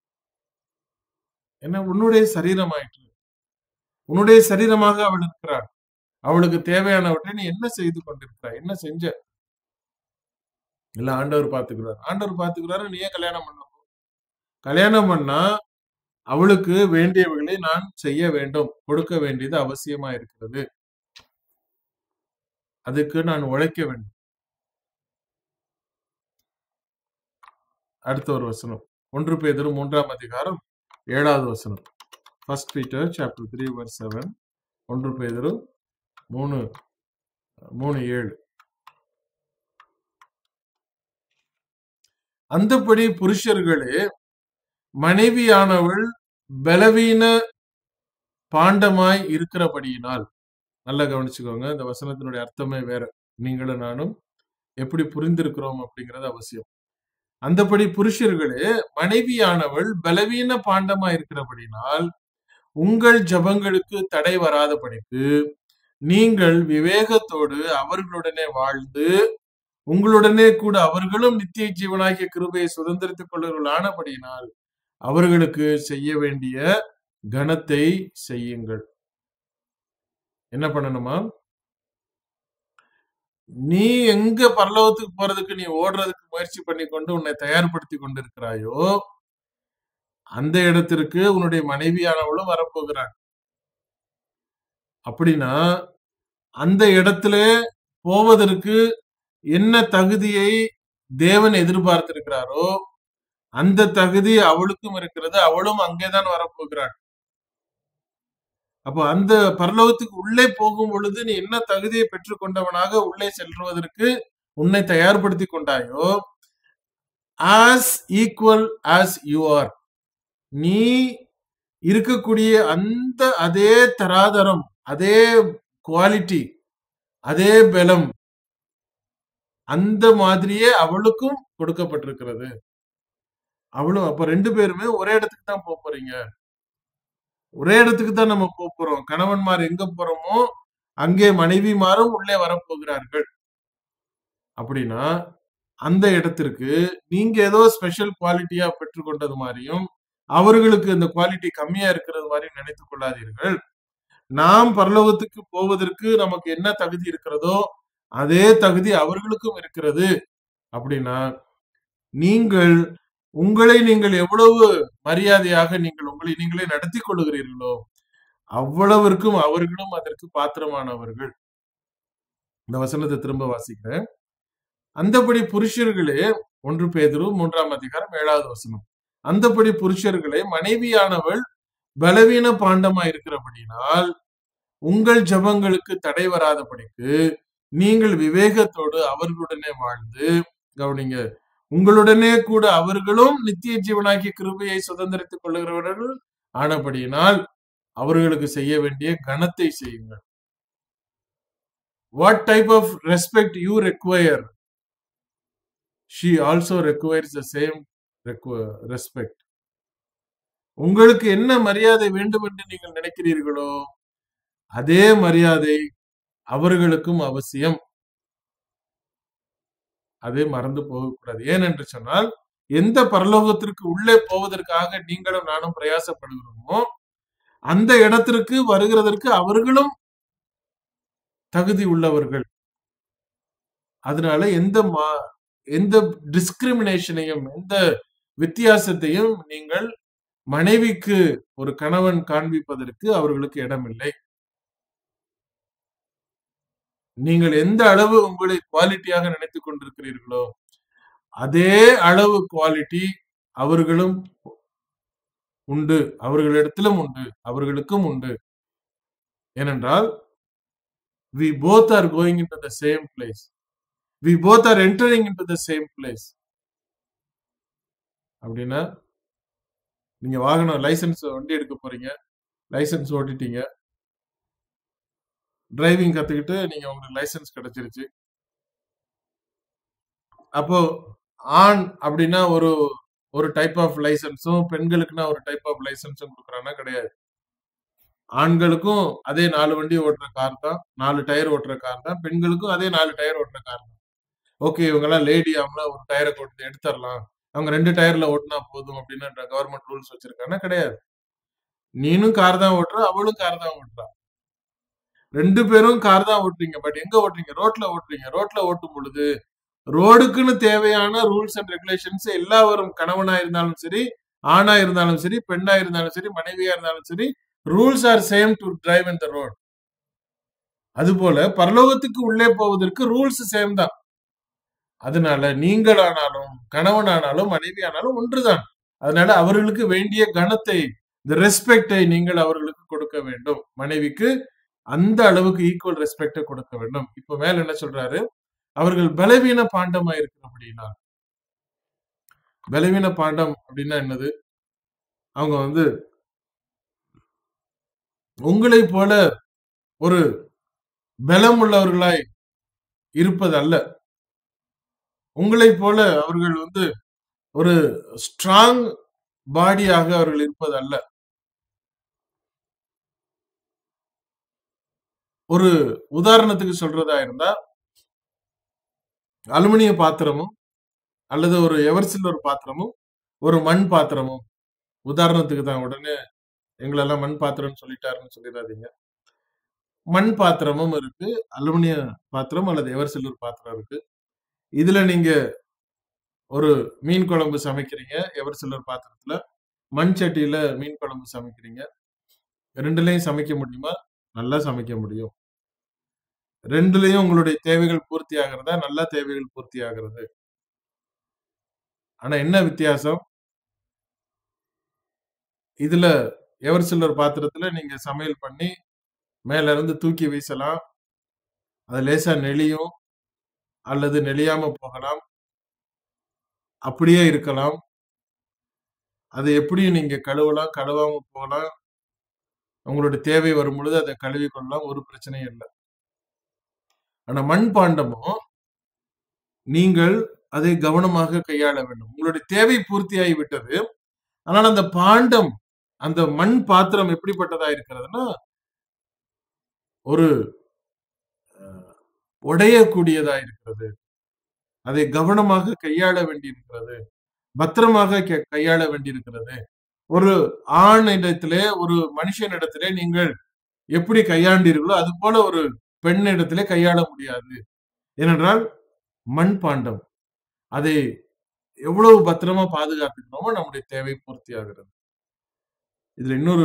என்ன உன்னுடைய சரீரம் ஆயிற்று உன்னுடைய சரீரமாக அவள் இருக்கிறாள் அவளுக்கு தேவையானவற்றை நீ என்ன செய்து கொண்டிருக்கிறாய் என்ன செஞ்ச இல்ல ஆண்டவர் பாத்துக்கிறார் ஆண்டவர் பாத்துக்கிறாரு நீ ஏன் கல்யாணம் பண்ண கல்யாணம் பண்ணா அவளுக்கு வேண்டியவைகளை நான் செய்ய வேண்டும் கொடுக்க வேண்டியது அவசியமா இருக்கிறது அதுக்கு நான் உழைக்க வேண்டும் அடுத்த ஒரு வசனம் ஒன்று பேதரு மூன்றாம் அதிகாரம் ஏழாவது வசனம் first Peter chapter three verse seven ஒன்று பேதரு மூணு மூணு ஏழு அந்தபடி புருஷர்களே மனைவியானவள் பலவீன பாண்டமாய் இருக்கிறபடியினால் நல்லா கவனிச்சுக்கோங்க இந்த வசனத்தினுடைய அர்த்தமே வேற நீங்களும் நானும் எப்படி புரிந்திருக்கிறோம் அப்படிங்கிறது அவசியம் அந்தபடி புருஷர்களே மனைவியானவள் பலவீன பாண்டமா இருக்கிறபடினால் உங்கள் ஜபங்களுக்கு தடை வராதபடிக்கு நீங்கள் விவேகத்தோடு அவர்களுடனே வாழ்ந்து உங்களுடனே கூட அவர்களும் நித்திய ஜீவனாகிய கிருபையை சுதந்திரித்துக் கொள்ளுங்கள் ஆனபடியினால் அவர்களுக்கு செய்ய வேண்டிய கனத்தை செய்யுங்கள் என்ன பண்ணணுமா நீ எங்க பரலோகத்துக்கு போறதுக்கு நீ ஓடுறதுக்கு முயற்சி பண்ணி கொண்டு உன்னை தயார்படுத்தி கொண்டிருக்கிறாயோ அந்த இடத்திற்கு உன்னுடைய மனைவியானவளும் வரப்போகிறாள் அப்படின்னா அந்த இடத்துல போவதற்கு என்ன தகுதியை தேவன் எதிர்பார்த்திருக்கிறாரோ அந்த தகுதி அவளுக்கும் இருக்கிறது அவளும் அங்கேதான் வரப்போகிறாள் அப்போ அந்த பரலோகத்துக்கு உள்ளே போகும் பொழுது நீ என்ன தகுதியை பெற்றுக்கொண்டவனாக உள்ளே செல்வதற்கு உன்னை தயார்படுத்தி கொண்டாயோ as equal as you are நீ இருக்கக்கூடிய அந்த அதே தராதரம் அதே குவாலிட்டி அதே பலம் அந்த மாதிரியே அவளுக்கும் கொடுக்கப்பட்டிருக்கிறது அவளும் அப்ப ரெண்டு பேருமே ஒரே இடத்துக்கு தான் போக போறீங்க ஒரே இடத்துக்கு தான் நம்ம போக போறோம் கணவன்மார் எங்க போறோமோ அங்கே மனைவிமாரும் உள்ளே வரப்போகிறார்கள் அப்படின்னா அந்த இடத்திற்கு நீங்க ஏதோ ஸ்பெஷல் குவாலிட்டியா பெற்றுக்கொண்டது மாதிரியும் அவர்களுக்கு இந்த குவாலிட்டி கம்மியா இருக்கிறது மாதிரி நினைத்துக் கொள்ளாதீர்கள் நாம் பரலோகத்துக்கு போவதற்கு நமக்கு என்ன தகுதி இருக்கிறதோ அதே தகுதி அவர்களுக்கும் இருக்கிறது அப்படின்னா நீங்கள் உங்களை நீங்கள் எவ்வளவு மரியாதையாக நீங்கள் உங்களை நீங்களே நடத்தி கொள்ளுகிறீர்களோ அவ்வளவிற்கும் அவர்களும் அதற்கு பாத்திரமானவர்கள் இந்த வசனத்தை திரும்ப வாசிக்கிறேன் அந்தபடி புருஷர்களே ஒன்று பேதரு மூன்றாம் அதிகாரம் ஏழாவது வசனம் அந்தபடி புருஷர்களே மனைவியானவள் பலவீன பாண்டமா இருக்கிறபடினால் உங்கள் ஜபங்களுக்கு தடை வராதபடிக்கு நீங்கள் விவேகத்தோடு அவர்களுடனே வாழ்ந்து கவனிங்க உங்களுடனே கூட அவர்களும் நித்திய ஜீவனாகிய கிருபையை சுதந்திரித்துக் கொள்ளுகிறவர்கள் ஆனபடியினால் அவர்களுக்கு செய்ய வேண்டிய கணத்தை செய்யுங்கள் what type of respect you require she also requires the same respect உங்களுக்கு என்ன மரியாதை வேண்டும் என்று நீங்கள் நினைக்கிறீர்களோ அதே மரியாதை அவர்களுக்கும் அவசியம் அதை மறந்து போகக்கூடாது ஏனென்று சொன்னால் எந்த பரலோகத்திற்கு உள்ளே போவதற்காக நீங்களும் நானும் பிரயாசப்படுகிறோமோ அந்த இடத்திற்கு வருகிறதற்கு அவர்களும் தகுதி உள்ளவர்கள் அதனால எந்த மா எந்த டிஸ்கிரிமினேஷனையும் எந்த வித்தியாசத்தையும் நீங்கள் மனைவிக்கு ஒரு கணவன் காண்பிப்பதற்கு அவர்களுக்கு இடமில்லை நீங்கள் எந்த அளவு உங்களை குவாலிட்டியாக நினைத்துக் கொண்டிருக்கிறீர்களோ அதே அளவு குவாலிட்டி அவர்களும் உண்டு அவர்களிடத்திலும் உண்டு அவர்களுக்கும் உண்டு ஏனென்றால் we both are going in to the same place we both are entering in to the same place அப்படின்னா நீங்க வாகனம் லைசன்ஸ் வண்டி எடுக்க போறீங்க லைசன்ஸ் ஓட்டிட்டீங்க டிரைவிங் கத்துக்கிட்டு நீங்க உங்களுக்கு லைசன்ஸ் கிடைச்சிருச்சு அப்போ ஆண் அப்படின்னா ஒரு ஒரு டைப் ஆஃப் லைசன்ஸும் பெண்களுக்குன்னா ஒரு டைப் ஆஃப் லைசன்ஸும் கொடுக்குறாங்கன்னா கிடையாது ஆண்களுக்கும் அதே நாலு வண்டி ஓட்டுற கார் தான் நாலு டயர் ஓட்டுற கார் தான் பெண்களுக்கும் அதே நாலு டயர் ஓட்டுற கார் தான் ஓகே இவங்கெல்லாம் லேடி அவங்களா ஒரு டயரை கொண்டு எடுத்துடலாம் அவங்க ரெண்டு டயர்ல ஓட்டினா போதும் அப்படின்னு கவர்மெண்ட் ரூல்ஸ் வச்சிருக்காங்கன்னா கிடையாது நீனும் கார் தான் ஓட்டுற அவளும் கார் தான் ஓட்டுறா ரெண்டு பேரும் கார் தான் ஓட்டுறீங்க பட் எங்க ஓட்டுறீங்க ரோட்ல ஓட்டுறீங்க ரோட்ல ஓட்டும் பொழுது ரோடுக்குன்னு தேவையான ரூல்ஸ் அண்ட் ரெகுலேஷன்ஸ் எல்லாரும் கணவனா இருந்தாலும் சரி ஆணா இருந்தாலும் சரி பெண்ணா இருந்தாலும் சரி மனைவியா இருந்தாலும் சரி rules are same to drive in the road அதுபோல பரலோகத்துக்கு உள்ளே போவதற்கு ரூல்ஸ் சேம் தான் அதனால நீங்களானாலும் கணவனானாலும் மனைவி ஆனாலும் ஒன்றுதான் அதனால அவர்களுக்கு வேண்டிய கணத்தை இந்த ரெஸ்பெக்டை நீங்கள் அவர்களுக்கு கொடுக்க வேண்டும் மனைவிக்கு அந்த அளவுக்கு ஈக்குவல் ரெஸ்பெக்டை கொடுக்க வேண்டும் இப்ப மேல என்ன சொல்றாரு அவர்கள் பலவீன பாண்டமா இருக்கிறபடினா பலவீன பாண்டம் அப்படின்னா என்னது அவங்க வந்து உங்களை போல ஒரு பலம் உள்ளவர்களாய் இருப்பது அல்ல உங்களை போல அவர்கள் வந்து ஒரு ஸ்ட்ராங் பாடியாக அவர்கள் இருப்பது அல்ல ஒரு உதாரணத்துக்கு சொல்றதா இருந்தா அலுமினிய பாத்திரமும் அல்லது ஒரு எவர் சில்வர் பாத்திரமும் ஒரு மண் பாத்திரமும் உதாரணத்துக்கு தான் உடனே எங்களெல்லாம் மண் பாத்திரம்னு சொல்லிட்டாருன்னு சொல்லிடாதீங்க மண் பாத்திரமும் இருக்கு அலுமினிய பாத்திரம் அல்லது எவர் சில்வர் பாத்திரம் இருக்கு இதுல நீங்க ஒரு மீன் குழம்பு சமைக்கிறீங்க எவர் சில்வர் பாத்திரத்துல மண் சட்டியில மீன் குழம்பு சமைக்கிறீங்க ரெண்டுலயும் சமைக்க முடியுமா நல்லா சமைக்க முடியும் ரெண்டுலயும் உங்களுடைய தேவைகள் பூர்த்தி ஆகிறதா நல்லா தேவைகள் பூர்த்தி ஆகிறது ஆனா என்ன வித்தியாசம் இதுல எவர் சில்வர் பாத்திரத்துல நீங்க சமையல் பண்ணி மேல இருந்து தூக்கி வீசலாம் அது லேசா நெளியும் அல்லது நெளியாம போகலாம் அப்படியே இருக்கலாம் அது எப்படியும் நீங்க கழுவலாம் கழுவாம போகலாம் உங்களுடைய தேவை வரும் பொழுது அதை கழுவி கொள்ளலாம் ஒரு பிரச்சனையும் இல்லை ஆனா மண் பாண்டமும் நீங்கள் அதை கவனமாக கையாள வேண்டும் உங்களுடைய தேவை பூர்த்தியாகி விட்டது ஆனால் அந்த பாண்டம் அந்த மண் பாத்திரம் எப்படிப்பட்டதா இருக்கிறதுனா ஒரு உடையக்கூடியதா இருக்கிறது அதை கவனமாக கையாள வேண்டியிருக்கிறது பத்திரமாக கையாள வேண்டியிருக்கிறது ஒரு ஆண் இடத்திலே ஒரு மனுஷனிடத்திலே நீங்கள் எப்படி கையாண்டீர்களோ அது போல ஒரு பெண்ணிடத்திலே கையாள முடியாது ஏனென்றால் மண் பாண்டம் அதை எவ்வளவு பத்திரமா பாதுகாத்துக்கிறோமோ நம்முடைய தேவை பூர்த்தி ஆகிறது இதுல இன்னொரு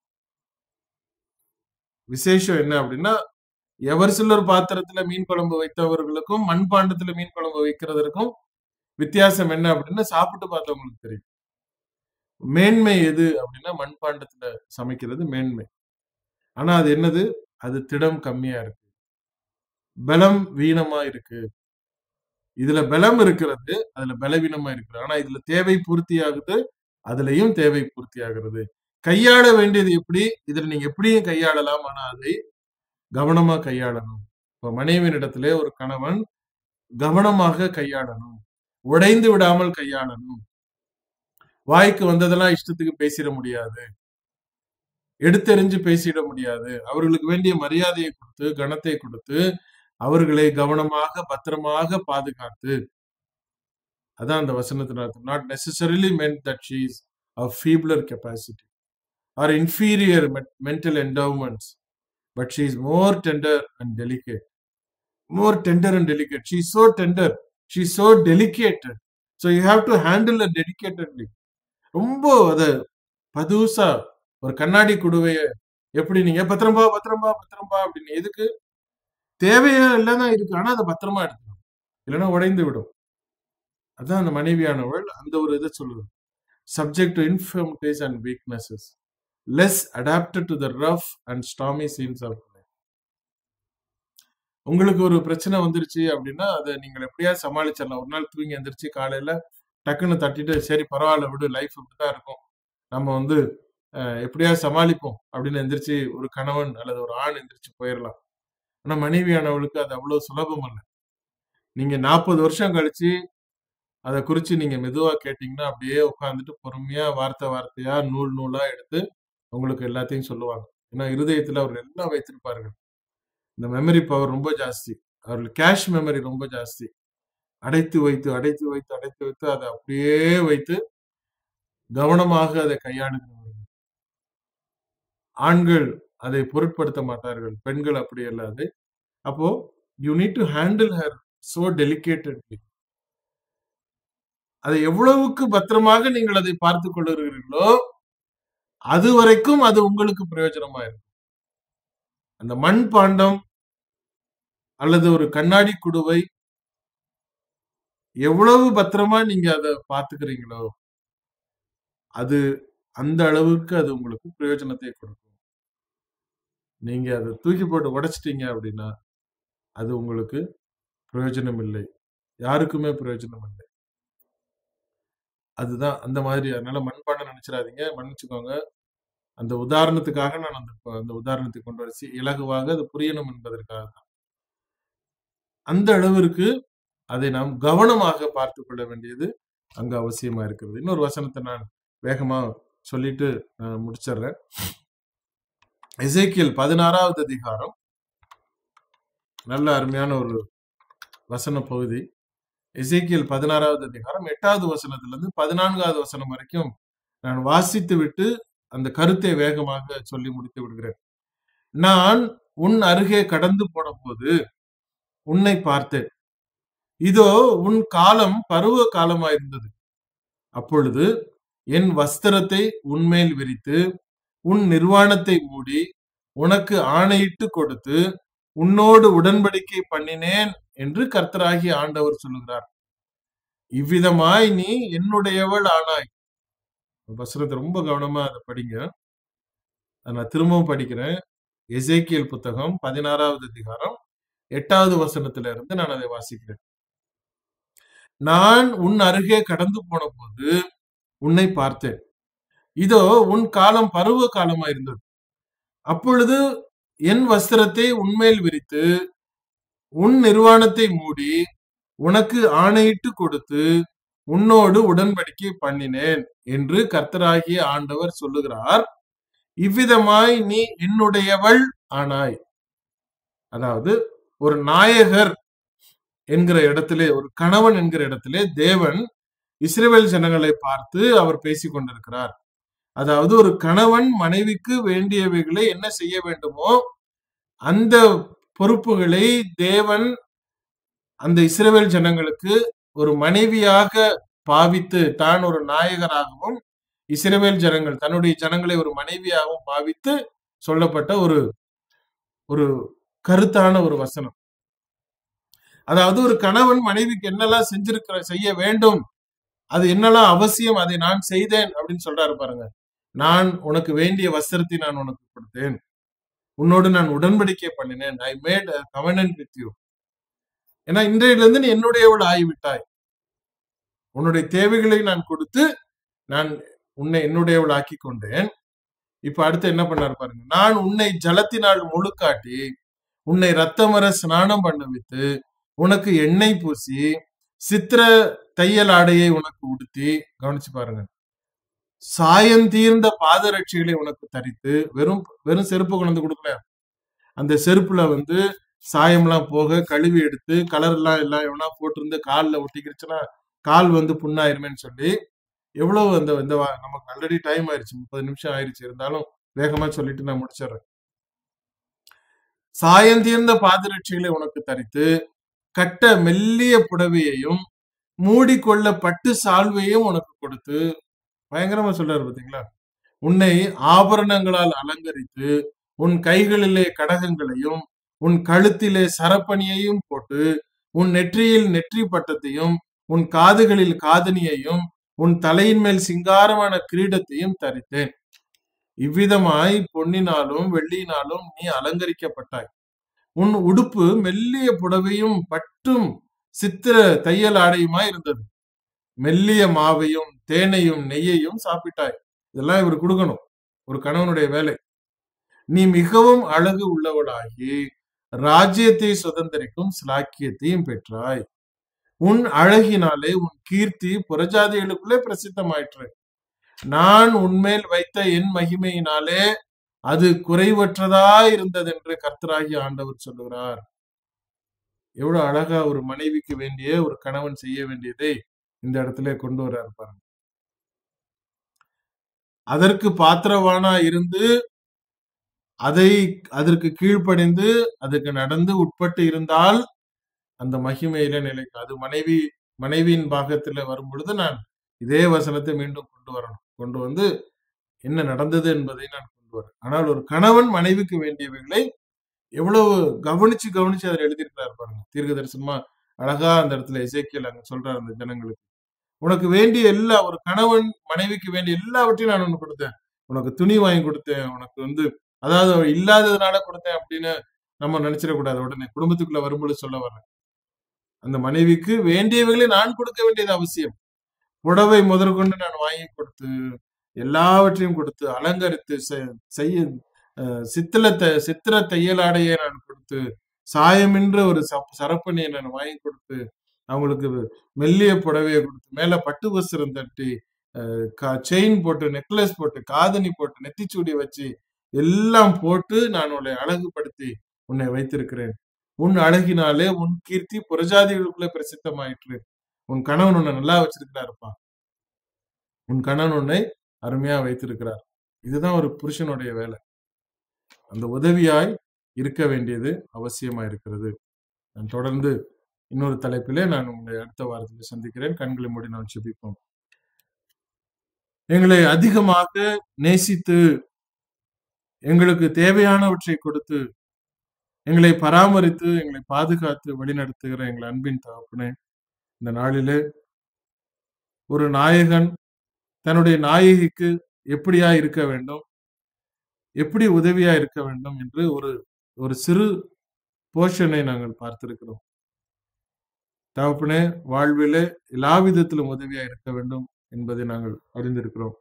விசேஷம் என்ன அப்படின்னா எவர் சிலர் பாத்திரத்துல மீன் குழம்பு வைத்தவர்களுக்கும் மண் பாண்டத்துல மீன் குழம்பு வைக்கிறதற்கும் வித்தியாசம் என்ன அப்படின்னா சாப்பிட்டு பார்த்தவங்களுக்கு தெரியும் மேன்மை எது அப்படின்னா மண்பாண்டத்துல சமைக்கிறது மேன்மை ஆனா அது என்னது அது திடம் கம்மியா இருக்கு பலம் வீணமா இருக்கு இதுல பலம் இருக்கிறது அதுல பலவீனமா இருக்கிறது ஆனா இதுல தேவை பூர்த்தி ஆகுது அதுலயும் தேவை பூர்த்தி ஆகிறது கையாள வேண்டியது எப்படி இதுல நீங்க எப்படியும் கையாளலாம் ஆனா அதை கவனமா கையாளணும் இப்ப மனைவியின் இடத்துல ஒரு கணவன் கவனமாக கையாளணும் உடைந்து விடாமல் கையாளணும் வாய்க்கு வந்ததெல்லாம் இஷ்டத்துக்கு பேசிட முடியாது எடுத்தெறிஞ்சு பேசிட முடியாது அவர்களுக்கு வேண்டிய மரியாதையை கொடுத்து கனத்தை கொடுத்து அவர்களை கவனமாக பத்திரமாக பாதுகாத்து அதான் அந்த வசனத்தின் அர்த்தம் not necessarily meant that she's of feebler capacity or inferior me- mental endowments, but she is more tender and delicate. More tender and delicate. She is so tender. She is so delicate. So you have to handle her delicatedly. ரொம்ப அத பதுசா ஒரு கண்ணாடி குடுவைய எப்படி நீங்க பத்திரம்பா பத்திரம்பா பத்திரம்பா அப்படின்னு எதுக்கு தேவையா இல்லதான் இருக்கு ஆனா அதை பத்திரமா எடுக்கணும் இல்லைன்னா உடைந்து விடும் அதான் அந்த மனைவியானவள் அந்த ஒரு இதை சொல்லுது subject to infirmities and weaknesses, less adapted to the rough and stormy scenes of life. உங்களுக்கு ஒரு பிரச்சனை வந்துருச்சு அப்படின்னா அதை நீங்கள் எப்படியா சமாளிச்சிடலாம் ஒரு நாள் தூங்கி எந்திரிச்சு காலையில டக்குன்னு தட்டிட்டு சரி பரவாயில்ல விடு லைஃப் இப்படிதான் இருக்கும் நம்ம வந்து அஹ், எப்படியா சமாளிப்போம் அப்படின்னு எந்திரிச்சு ஒரு கணவன் அல்லது ஒரு ஆண் எந்திரிச்சு போயிடலாம் ஆனா மனைவியானவளுக்கு அது அவ்வளவு சுலபம் அல்ல நீங்க நாற்பது வருஷம் கழிச்சு அதை குறிச்சு நீங்க மெதுவா கேட்டீங்கன்னா அப்படியே உட்காந்துட்டு பொறுமையா வார்த்தை வார்த்தையா நூல் நூலா எடுத்து உங்களுக்கு எல்லாத்தையும் சொல்லுவாங்க ஏன்னா இருதயத்துல அவர் எல்லாம் வைத்திருப்பார்கள் இந்த மெமரி பவர் ரொம்ப ஜாஸ்தி அவர்கள் கேஷ் மெமரி ரொம்ப ஜாஸ்தி அடைத்து வைத்து அடைத்து வைத்து அடைத்து வைத்து அதை அப்படியே வைத்து கவனமாக அதை கையாளுகிறவர்கள் ஆண்கள் அதை பொருட்படுத்த மாட்டார்கள் பெண்கள் அப்படி அல்லாது அப்போ you need to handle her so delicatedly அதை எவ்வளவுக்கு பத்திரமாக நீங்கள் அதை பார்த்துக் கொள்ளுகிறீர்களோ அது வரைக்கும் அது உங்களுக்கு பிரயோஜனமா இருக்கும் அந்த மண் பாண்டம் அல்லது ஒரு கண்ணாடி குடுவை எவ்வளவு பத்திரமா நீங்க அதை பார்த்துக்கிறீங்களோ அது அந்த அளவுக்கு அது உங்களுக்கு பிரயோஜனத்தை கொடுக்கும் நீங்க அதை தூக்கி போட்டு உடைச்சிட்டீங்க அப்படின்னா அது உங்களுக்கு பிரயோஜனம் இல்லை யாருக்குமே பிரயோஜனம் இல்லை அதுதான் அந்த மாதிரி அதனால மண்பாண்டம் நினைச்சிடாதீங்க மன்னிச்சுக்கோங்க அந்த உதாரணத்துக்காக நான் அந்த அந்த உதாரணத்தை கொண்டு வச்சு இலகுவாக அது புரியணும் என்பதற்காக தான் அந்த அளவிற்கு அதை நாம் கவனமாக பார்த்து கொள்ள வேண்டியது அங்க அவசியமா இருக்கிறது இன்னொரு வசனத்தை நான் வேகமா சொல்லிட்டு நான் முடிச்சிடுறேன் எசேக்கியல் பதினாறாவது அதிகாரம் நல்ல அருமையான ஒரு வசன பகுதி எசேக்கியல் பதினாறாவது அதிகாரம் எட்டாவது வசனத்துல இருந்து பதினான்காவது வசனம் வரைக்கும் நான் வாசித்து விட்டு அந்த கருத்தை வேகமாக சொல்லி முடித்து விடுகிறேன் நான் உன் அருகே கடந்து போன போது உன்னை பார்த்தேன் இதோ உன் காலம் பருவ காலமாயிருந்தது அப்பொழுது என் வஸ்திரத்தை உன்மேல் விரித்து உன் நிர்வாணத்தை மூடி உனக்கு ஆணையிட்டு கொடுத்து உன்னோடு உடன்படிக்கை பண்ணினேன் என்று கர்த்தராகி ஆண்டவர் சொல்லுகிறார் இவ்விதமாய் நீ என்னுடையவள் ஆனாய் வசனத்தை ரொம்ப கவனமா அதை படிங்க அதை நான் திரும்பவும் படிக்கிறேன் எசேக்கியல் புத்தகம் பதினாறாவது அதிகாரம் எட்டாவது வசனத்துல இருந்து நான் அதை வாசிக்கிறேன் நான் உன் அருகே கடந்து போன போது உன்னை பார்த்தேன் இதோ உன் காலம் பருவ காலமா இருந்தது அப்பொழுது என் வஸ்திரத்தை உன்மேல் விரித்து உன் நிர்வாணத்தை மூடி உனக்கு ஆணையிட்டு கொடுத்து உன்னோடு உடன்படிக்கை பண்ணினேன் என்று கர்த்தராகிய ஆண்டவர் சொல்லுகிறார் இவ்விதமாய் நீ என்னுடையவள் ஆனாய் அதாவது ஒரு நாயகர் என்கிற இடத்திலே ஒரு கணவன் என்கிற இடத்திலே தேவன் இஸ்ரேல் ஜனங்களை பார்த்து அவர் பேசிக் கொண்டிருக்கிறார் அதாவது ஒரு கணவன் மனைவிக்கு வேண்டியவைகளை என்ன செய்ய வேண்டுமோ அந்த பொறுப்புகளை தேவன் அந்த இஸ்ரேல் ஜனங்களுக்கு ஒரு மனைவியாக பாவித்து தான் ஒரு நாயகராகவும் இஸ்ரேல் ஜனங்கள் தன்னுடைய ஜனங்களை ஒரு மனைவியாகவும் பாவித்து சொல்லப்பட்ட ஒரு ஒரு கருத்தான ஒரு வசனம் அதாவது ஒரு கணவன் மனைவிக்கு என்னெல்லாம் செஞ்சிருக்கிற செய்ய வேண்டும் அது என்னெல்லாம் அவசியம் அதை நான் செய்தேன் அப்படின்னு சொல்றாரு பாருங்க நான் உனக்கு வேண்டிய வஸ்திரத்தை நான் உனக்கு கொடுத்தேன் உன்னோடு நான் உடன்படிக்கை பண்ணினேன் I made covenant with you ஏன்னா இன்றையிலிருந்து நீ என்னுடையவள் ஆகிவிட்டாய் உன்னுடைய தேவைகளை நான் கொடுத்து நான் உன்னை என்னுடையவள் ஆக்கி கொண்டேன் இப்ப அடுத்து என்ன பண்ணாரு பாருங்க நான் உன்னை ஜலத்தினால் முழுக்காட்டி உன்னை ரத்தமர ஸ்நானம் பண்ண வைத்து உனக்கு எண்ணெய் பூசி சித்திர தையல் ஆடையை உனக்கு உடுத்தி கவனிச்சு பாருங்க சாயம் தீர்ந்த பாதரட்சிகளை உனக்கு தரித்து வெறும் வெறும் செருப்பு கொண்டு வந்து கொடுக்கல அந்த செருப்புல வந்து சாயம்லாம் போக கழுவி எடுத்து கலர் எல்லாம் எல்லாம் எவனா போட்டிருந்து காலில் ஒட்டிக்கிடுச்சுன்னா கால் வந்து புண்ணாயிருமேன்னு சொல்லி எவ்வளவு அந்த இந்த வா- நமக்கு ஆல்ரெடி டைம் ஆயிருச்சு முப்பது நிமிஷம் ஆயிருச்சு இருந்தாலும் வேகமா சொல்லிட்டு நான் முடிச்சிடுறேன் சாயம் தீர்ந்த பாதரட்சிகளை உனக்கு தரித்து கட்ட மெல்லிய புடவையையும் மூடிக்கொள்ள பட்டு சால்வையும் உனக்கு கொடுத்து பயங்கரமா சொல்றாரு பாத்தீங்களா உன்னை ஆபரணங்களால் அலங்கரித்து உன் கைகளிலே கடகங்களையும் உன் கழுத்திலே சரப்பணியையும் போட்டு உன் நெற்றியில் நெற்றி பட்டத்தையும் உன் காதுகளில் காதணியையும் உன் தலையின் மேல் சிங்காரமான கிரீடத்தையும் தரித்தேன் இவ்விதமாய் பொன்னினாலும் வெள்ளியினாலும் நீ அலங்கரிக்கப்பட்டாய் உன் உடுப்பு மெல்லிய புடவையும் பட்டும் சித்திர தையல் ஆடையுமாய் இருந்தது மெல்லிய மாவையும் தேனையும் நெய்யையும் சாப்பிட்டாய் இதெல்லாம் இவர் கொடுக்கணும் ஒரு கணவனுடைய வேலை நீ மிகவும் அழகு உள்ளவளாகி ராஜ்யத்தை சுதந்திரிக்கும் சிலாக்கியத்தையும் பெற்றாய் உன் அழகினாலே உன் கீர்த்தி புறஜாதிகளுக்குள்ளே பிரசித்தமாயிற்று நான் உன்மேல் வைத்த என் மகிமையினாலே அது குறைவற்றதா இருந்தது என்று கர்த்தராகி ஆண்டவர் சொல்லுகிறார் எவ்வளவு அழகா ஒரு மனைவிக்கு வேண்டிய ஒரு கணவன் செய்ய வேண்டியதை இந்த இடத்துல கொண்டு வர்றாரு பாருங்க அதற்கு பாத்திரவானா இருந்து அதை அதற்கு கீழ்ப்படிந்து அதுக்கு நடந்து உட்பட்டு இருந்தால் அந்த மகிமையில நிலைக்கும் அது மனைவி மனைவியின் பாகத்துல வரும் பொழுது நான் இதே வசனத்தை மீண்டும் கொண்டு வரணும் கொண்டு வந்து என்ன நடந்தது என்பதை நான் கொண்டு வரேன் ஆனால் ஒரு கணவன் மனைவிக்கு வேண்டியவைகளை எவ்வளவு கவனிச்சு கவனிச்சு அதில் எழுதியிருக்கிறார் பாருங்க தீர்க்க தரிசனமா அழகா அந்த இடத்துல இசைக்கியல் அங்க சொல்றார் அந்த ஜனங்களுக்கு உனக்கு வேண்டிய எல்லா ஒரு கணவன் மனைவிக்கு வேண்டிய எல்லாவற்றையும் நான் உனக்கு கொடுத்தேன் உனக்கு துணி வாங்கி கொடுத்தேன் உனக்கு வந்து அதாவது அவ இல்லாததுனால கொடுத்தேன் அப்படின்னு நம்ம நினைச்சிடக்கூடாது உடனே குடும்பத்துக்குள்ள வரும்பொழுது சொல்ல வர்றேன் அந்த மனைவிக்கு வேண்டியவைகளை நான் கொடுக்க வேண்டியது அவசியம் புடவை முதற்கொண்டு நான் வாங்கி கொடுத்து எல்லாவற்றையும் கொடுத்து அலங்கரித்து செ- செய்ய அஹ், சித்திர த- சித்திர தையலாடையை நான் கொடுத்து சாயமின்ற ஒரு சப்- சரப்பணியை நான் வாங்கி கொடுத்து அவங்களுக்கு மெல்லிய புடவையை கொடுத்து மேல பட்டு வஸ்திரம் தட்டி செயின் போட்டு நெக்லஸ் போட்டு காதணி போட்டு நெத்திச்சூடி வச்சு எல்லாம் போட்டு நான் உன்னை அழகுபடுத்தி உன்னை வைத்திருக்கிறேன் உன் அழகினாலே உன் கீர்த்தி புறஜாதிகளுக்குள்ளே பிரசித்தமாயிற்று உன் கணவன் உன்னை நல்லா வச்சிருக்கிறாருப்பா உன் கணவன் உன்னை அருமையா வைத்திருக்கிறார் இதுதான் ஒரு புருஷனுடைய வேலை அந்த உதவியாய் இருக்க வேண்டியது அவசியமா இருக்கிறது நான் தொடர்ந்து இன்னொரு தலைப்பிலே நான் உங்களை அடுத்த வாரத்தில் சந்திக்கிறேன் கண்களை மூடி நாம் செபிப்போம் எங்களை அதிகமாக நேசித்து எங்களுக்கு தேவையானவற்றை கொடுத்து எங்களை பராமரித்து எங்களை பாதுகாத்து வழிநடத்துகிற எங்கள் அன்பின் தகப்பனே இந்த நாளிலே ஒரு நாயகன் தன்னுடைய நாயகிக்கு எப்படியா இருக்க வேண்டும் எப்படி உதவியா இருக்க வேண்டும் என்று ஒரு ஒரு சிறு போஷனை நாங்கள் பார்த்திருக்கிறோம் தகப்பனே வாழ்விலே எல்லா விதத்திலும் உதவியா இருக்க வேண்டும் என்பதை நாங்கள் அறிந்திருக்கிறோம்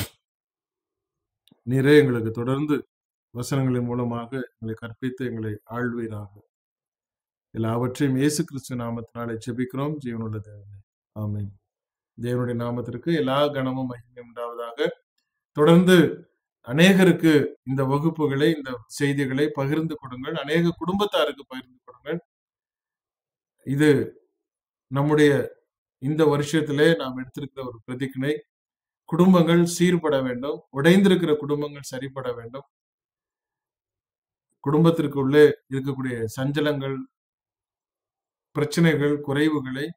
நீரே எங்களுக்கு தொடர்ந்து வசனங்களின் மூலமாக எங்களை கற்பித்து எங்களை ஆழ்வீராக எல்லாவற்றையும் இயேசு கிறிஸ்து நாமத்தினாலே ஜெபிக்கிறோம் ஜீவனுள்ள தேவனே ஆமென் தேவனுடைய நாமத்திற்கு எல்லா கனமும் மகிமையும் உண்டாவதாக தொடர்ந்து அநேகருக்கு இந்த வகுப்புகளை இந்த செய்திகளை பகிர்ந்து கொடுங்கள் அநேக குடும்பத்தாருக்கு பகிர்ந்து கொடுங்கள் இது நம்முடைய இந்த வருஷத்திலே நாம் எடுத்திருக்கிற ஒரு பிரதிஜ்ஞை குடும்பங்கள் சீர்பட வேண்டும் உடைந்திருக்கிற குடும்பங்கள் சரிபட வேண்டும் குடும்பத்திற்கு உள்ளே இருக்கக்கூடிய சஞ்சலங்கள் பிரச்சனைகள் குறைவுகளை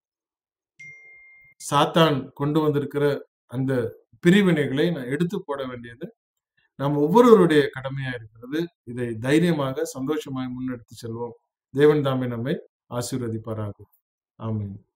சாத்தான் கொண்டு வந்திருக்கிற அந்த பிரிவினைகளை நான் எடுத்து போட வேண்டியது நாம் ஒவ்வொருவருடைய கடமையா இருக்கிறது இதை தைரியமாக சந்தோஷமாக முன்னெடுத்து செல்வோம் தேவன் தாமே நம்மை ஆசீர்வதிப்பாராக ஆமென்